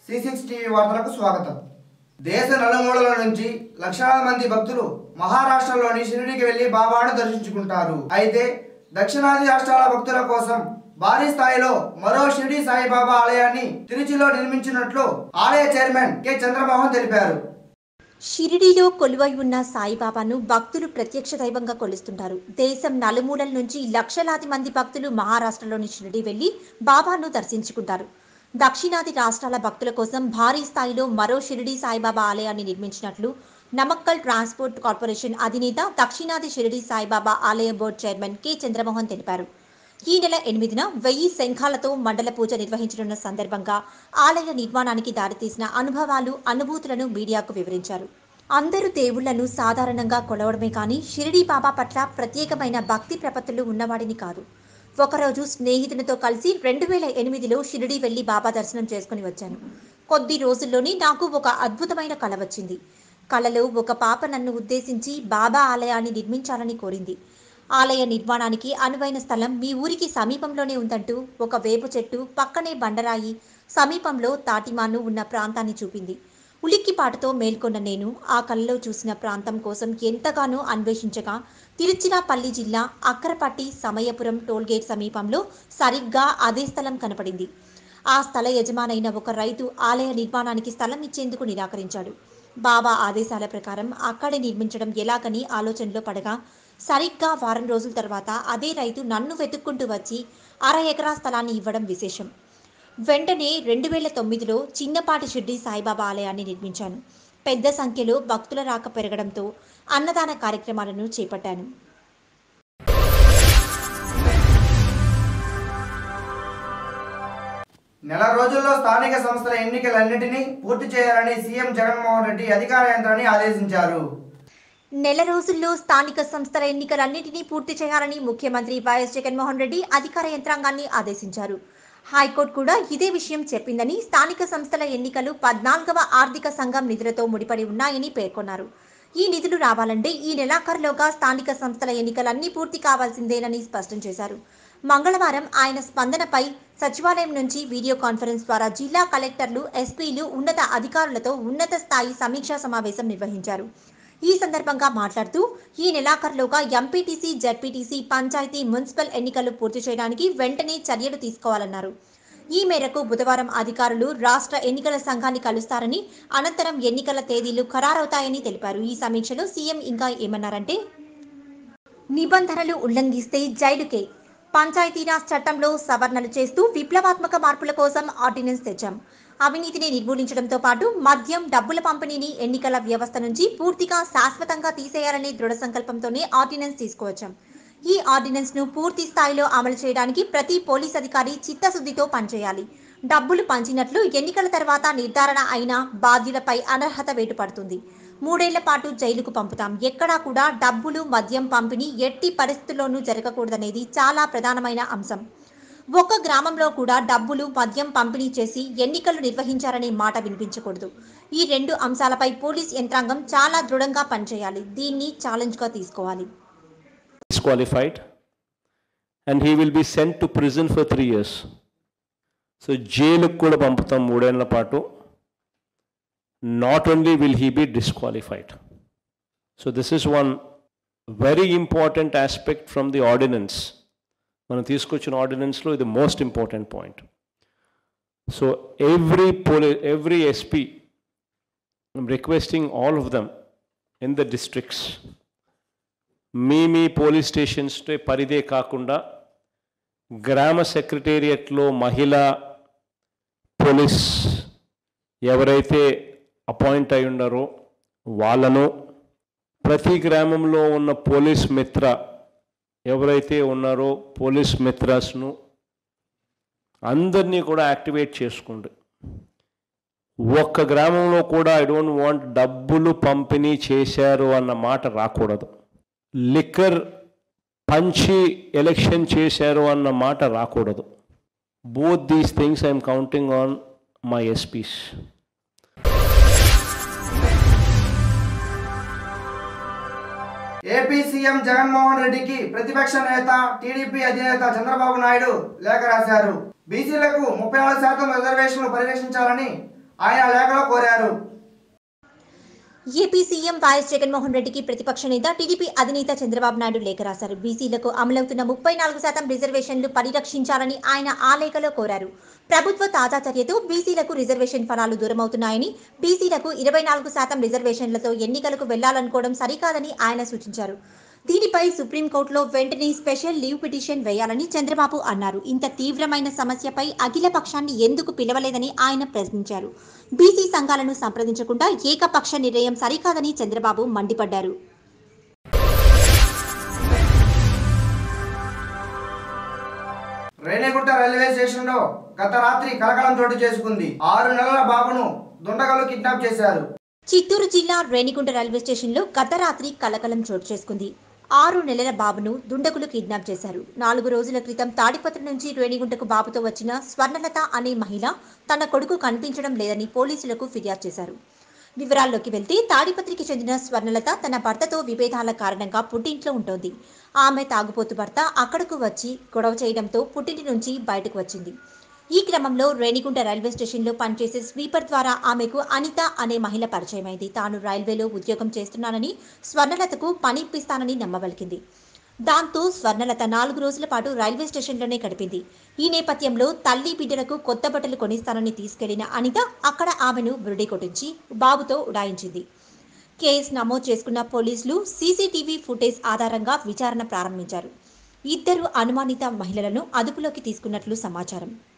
C six TV వార్తలకు స్వాగతం దేశ నలుమూలల నుంచి లక్షలాది మంది భక్తులు మహారాష్ట్రలోని షిరిడికి వెళ్లి బాబాను దర్శించుకుంటారు అయితే దక్షిణాది రాష్ట్రాల భక్తుల కోసం భారీ స్థాయిలో మరో షిరిడి సాయిబాబా ఆలయాన్ని తిరుచిలో నిర్మించినట్లు ఆలయ చైర్మన్ కె చంద్రమోహన్ తెలిపారు షిరిడీలో కొలువై ఉన్న సాయిబాబాను భక్తులు ప్రత్యక్ష దైవంగా కొలుస్తుంటారు దేశం నలుమూలల నుంచి లక్షలాది మంది భక్తులు మహారాష్ట్రలోని షిరిడి వెళ్లి బాబాను దర్శించుకుంటారు దక్షిణాది రాష్ట్రాల భక్తుల కోసం భారీ స్థాయిలో మరో షిరిడి సాయిబాబా ఆలయాన్ని నిర్మించినట్లు నమక్కల్ ట్రాన్స్పోర్ట్ కార్పొరేషన్ అధినేత దక్షిణాది షిరిడి సాయిబాబా ఆలయ బోర్డు చైర్మన్ కె చంద్రమోహన్ తెలిపారు ఈ నెల ఎనిమిదిన వెయ్యి శంఖాలతో మండల పూజ నిర్వహించనున్న సందర్భంగా ఆలయ నిర్మాణానికి దారితీసిన అనుభవాలు అనుభూతులను మీడియాకు వివరించారు అందరూ దేవుళ్లను సాధారణంగా కొలవడమే కానీ షిరిడి బాబా పట్ల ప్రత్యేకమైన భక్తి ప్రపత్తులు ఉన్నవాడిని కాదు ఒకరోజు స్నేహితునితో కలిసి రెండు వేల ఎనిమిదిలో షిరిడి వెళ్లి బాబా దర్శనం చేసుకుని వచ్చాను కొద్ది రోజుల్లోనే నాకు ఒక అద్భుతమైన కల వచ్చింది కలలో ఒక పాప నన్ను ఉద్దేశించి బాబా ఆలయాన్ని నిర్మించాలని కోరింది ఆలయ నిర్మాణానికి అనువైన స్థలం మీ ఊరికి సమీపంలోనే ఉందంటూ ఒక వేప చెట్టు పక్కనే బండరాయి సమీపంలో తాటిమాను ఉన్న ప్రాంతాన్ని చూపింది ఉలిక్కిపాటుతో మేల్కొన్న నేను ఆ కలలో చూసిన ప్రాంతం కోసం ఎంతగానో అన్వేషించగా తిరుచిరాపల్లి జిల్లా అక్కరపట్టి సమయపురం టోల్గేట్ సమీపంలో సరిగ్గా అదే స్థలం కనపడింది ఆ స్థల యజమానైన ఒక రైతు ఆలయ నిర్మాణానికి స్థలం ఇచ్చేందుకు నిరాకరించాడు బాబా ఆదేశాల ప్రకారం అక్కడే నిర్మించడం ఎలాగని ఆలోచనలో పడగా సరిగ్గా వారం రోజుల తర్వాత అదే రైతు నన్ను వెతుక్కుంటూ వచ్చి అర ఎకరా స్థలాన్ని ఇవ్వడం విశేషం వెంటనే రెండు వేల తొమ్మిదిలో చిన్నపాటి షిర్డీ సాయిబాబా ఆలయాన్ని నిర్మించాను పెద్ద సంఖ్యలో భక్తుల రాక పెరగడంతో అన్నదాన కార్యక్రమాలను చేపట్టాను నెల రోజుల్లో స్థానిక సంస్థల ఎన్నికలన్నింటినీ పూర్తి చేయాలని సీఎం జగన్మోహన్ రెడ్డి అధికార యంత్రాన్ని ఆదేశించారు నెల రోజుల్లో స్థానిక సంస్థల ఎన్నికలన్నింటినీ పూర్తి చేయాలని ముఖ్యమంత్రి వైఎస్ జగన్మోహన్ రెడ్డి అధికార యంత్రాంగాన్ని ఆదేశించారు హైకోర్టు కూడా ఇదే విషయం చెప్పిందని స్థానిక సంస్థల ఎన్నికలు పద్నాలుగవ ఆర్థిక సంఘం నిధులతో ముడిపడి ఉన్నాయని పేర్కొన్నారు ఈ నిధులు రావాలంటే ఈ నెలాఖరులోగా స్థానిక సంస్థల ఎన్నికలన్నీ పూర్తి కావాల్సిందేనని స్పష్టం చేశారు మంగళవారం ఆయన స్పందనపై సచివాలయం నుంచి వీడియో కాన్ఫరెన్స్ ద్వారా జిల్లా కలెక్టర్లు ఎస్పీలు ఉన్నత అధికారులతో ఉన్నత స్థాయి సమీక్షా సమావేశం నిర్వహించారు ఈ సందర్భంగా మాట్లాడుతూ ఈ నెలాఖరులోగా ఎంపీటీసీ జడ్పీటీసీ పంచాయతీ మున్సిపల్ ఎన్నికలు పూర్తి చేయడానికి వెంటనే చర్యలు తీసుకోవాలన్నారు ఈ మేరకు బుధవారం అధికారులు రాష్ట్ర ఎన్నికల సంఘాన్ని కలుస్తారని అనంతరం ఎన్నికల తేదీలు ఖరారవుతాయని తెలిపారు ఈ సమీక్షలో సీఎం ఇంకా ఏమన్నారంటే నిబంధనలు ఉల్లంఘిస్తే జైలుకే పంచాయతీరాజ్ చట్టంలో సవరణలు చేస్తూ విప్లవాత్మక మార్పుల కోసం ఆర్డినెన్స్ తెచ్చాం అవినీతిని నిర్మూలించడంతో పాటు మద్యం డబ్బుల పంపిణీని ఎన్నికల వ్యవస్థ నుంచి పూర్తిగా శాశ్వతంగా తీసేయాలనే దృఢ సంకల్పంతోనే ఆర్డినెన్స్ తీసుకువచ్చాం ఈ ఆర్డినెన్స్ ను పూర్తి స్థాయిలో అమలు చేయడానికి ప్రతి పోలీస్ అధికారి చిత్తశుద్ధితో పనిచేయాలి డబ్బులు పంచినట్లు ఎన్నికల తర్వాత నిర్ధారణ అయిన బాధ్యులపై అనర్హత వేటు పడుతుంది మూడేళ్ల పాటు జైలుకు పంపుతాం ఎక్కడా కూడా డబ్బులు మద్యం పంపిణీ ఎట్టి పరిస్థితుల్లోనూ జరగకూడదనేది చాలా ప్రధానమైన అంశం ఒక్క గ్రామంలో కూడా డబ్బులు మద్యం పంపిణీ చేసి ఎన్నికలు నిర్వహించారనే మాట వినిపించకూడదు ఈ రెండు అంశాలపై పోలీస్ యంత్రాంగం చాలా దృఢంగా పనిచేయాలి దీన్ని ఛాలెంజ్గా తీసుకోవాలి disqualified and he will be sent to prison for three years so జైలుకు కూడా పంపుతాం మూడేళ్ల పాటు not only will he be disqualified so this is one very important aspect from the ordinance మనం తీసుకొచ్చిన ఆర్డినెన్స్లో ఇది most important point so every పోలీ every SP requesting all of them in the districts మీ మీ పోలీస్ స్టేషన్స్ పరిధే కాకుండా గ్రామ సెక్రటేరియట్లో మహిళా పోలీస్ ఎవరైతే అపాయింట్ అయి ఉన్నారో వాళ్ళను ప్రతి గ్రామంలో ఉన్న పోలీస్ మిత్ర ఎవరైతే ఉన్నారో పోలీస్ మిత్రాస్ను అందరినీ కూడా యాక్టివేట్ చేసుకోండి ఒక్క గ్రామంలో కూడా ఐ డోంట్ వాంట్ డబ్బులు పంపిణీ చేశారు అన్న మాట రాకూడదు లిక్కర్ పంచి ఎలక్షన్ చేశారు అన్న మాట రాకూడదు both these things I'm counting on my SPs AP CM Jaganmohan రెడ్డికి ప్రతిపక్ష నేత టీడీపీ అధినేత చంద్రబాబు నాయుడు లేఖ రాశారు బీసీలకు ముప్పై నాలుగు శాతం రిజర్వేషన్లు పరిరక్షించాలని ఆయన లేఖలో కోరారు ఏపీ సీఎం వైఎస్ జగన్మోహన్ రెడ్డికి ప్రతిపక్ష నేత టీడీపీ అధినేత చంద్రబాబు నాయుడు లేఖ రాశారు బీసీలకు అమలవుతున్న ముప్పై నాలుగు శాతం రిజర్వేషన్లు పరిరక్షించాలని ఆయన ఆ లేఖలో కోరారు ప్రభుత్వ తాజా చర్యతో బీసీలకు రిజర్వేషన్ ఫలాలు దూరమవుతున్నాయని బీసీలకు ఇరవై నాలుగు శాతం రిజర్వేషన్లతో ఎన్నికలకు వెళ్లాలనుకోవడం సరికాదని ఆయన సూచించారు దీనిపై సుప్రీంకోర్టులో వెంటనే స్పెషల్ లీవ్ పిటిషన్ వేయాలని చంద్రబాబు అన్నారు ఇంత తీవ్రమైన సమస్యపై అఖిల పక్షాన్ని ఎందుకు పిలవలేదని ఆయన ప్రశ్నించారు బీసీ సంఘాలను సంప్రదించకుండా ఏకపక్ష నిర్ణయం సరికాదని చంద్రబాబు మండిపడ్డారు రేణిగుంట రైల్వే స్టేషన్లో గత రాత్రి కలకలం చోటు చేసుకుంది ఆరు నెలల బాబును దుండగలు కిడ్నాప్ చేశారు చిత్తూరు జిల్లా రేణిగుంట రైల్వే స్టేషన్లో గత రాత్రి కలకలం చోటు చేసుకుంది ఆరు నెలల బాబును దుండగులు కిడ్నాప్ చేశారు నాలుగు రోజుల క్రితం తాడిపత్రి నుంచి రేణిగుంటకు బాబుతో వచ్చిన స్వర్ణలత అనే మహిళ తన కొడుకు కనిపించడం లేదని పోలీసులకు ఫిర్యాదు చేశారు వివరాల్లోకి వెళ్తే తాడిపత్రికి చెందిన స్వర్ణలత తన భర్తతో విభేదాల కారణంగా పుట్టింట్లో ఉంటోంది ఆమె తాగుపోతు భర్త అక్కడకు వచ్చి గొడవ చేయడంతో పుట్టింటి నుంచి బయటకు వచ్చింది ఈ క్రమంలో రేణిగుంట రైల్వే స్టేషన్లో పనిచేసే స్వీపర్ ద్వారా ఆమెకు అనిత అనే మహిళ పరిచయమైంది తాను రైల్వేలో ఉద్యోగం చేస్తున్నానని స్వర్ణలతకు పని ఇప్పిస్తానని నమ్మవలికింది దాంతో స్వర్ణలత నాలుగు రోజుల పాటు రైల్వే స్టేషన్లోనే గడిపింది ఈ నేపథ్యంలో తల్లి బిడ్డలకు కొత్త బట్టలు కొనిస్తానని తీసుకెళ్లిన అనిత అక్కడ ఆమెను బురుడి కొట్టించి బాబుతో ఉడాయించింది కేసు నమోదు చేసుకున్న పోలీసులు సీసీటీవీ ఫుటేజ్ ఆధారంగా విచారణ ప్రారంభించారు ఇద్దరు అనుమానిత మహిళలను అదుపులోకి తీసుకున్నట్లు సమాచారం